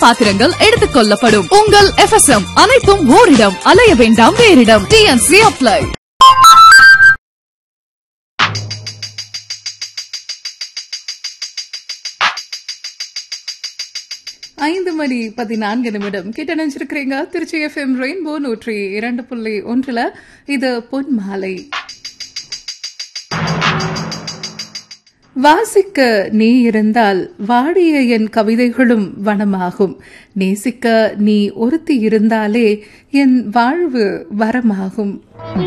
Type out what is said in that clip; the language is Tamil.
பாத்திரங்கள் எடுத்துக் கொள்ளப்படும் உங்கள் எஃப்எஸ்எம் அனைத்தும் ஓரிடம் அலைய வேண்டாம் வேறிடம் டிஎன்சி அப்ளை ஐந்து மணி பதினான்கு நிமிடம் கிட்ட நினைச்சிருக்கிறீங்க திருச்சி எஃப்எம் ரெயின்போ நூற்றி இரண்டு புள்ளி ஒன்றுல இது பொன் மாலை வாசிக்க நீ இருந்தால் வாடிய என் கவிதைகளும் வனமாகும் நேசிக்க நீ ஒருத்தி இருந்தாலே என் வாழ்வு வரமாகும்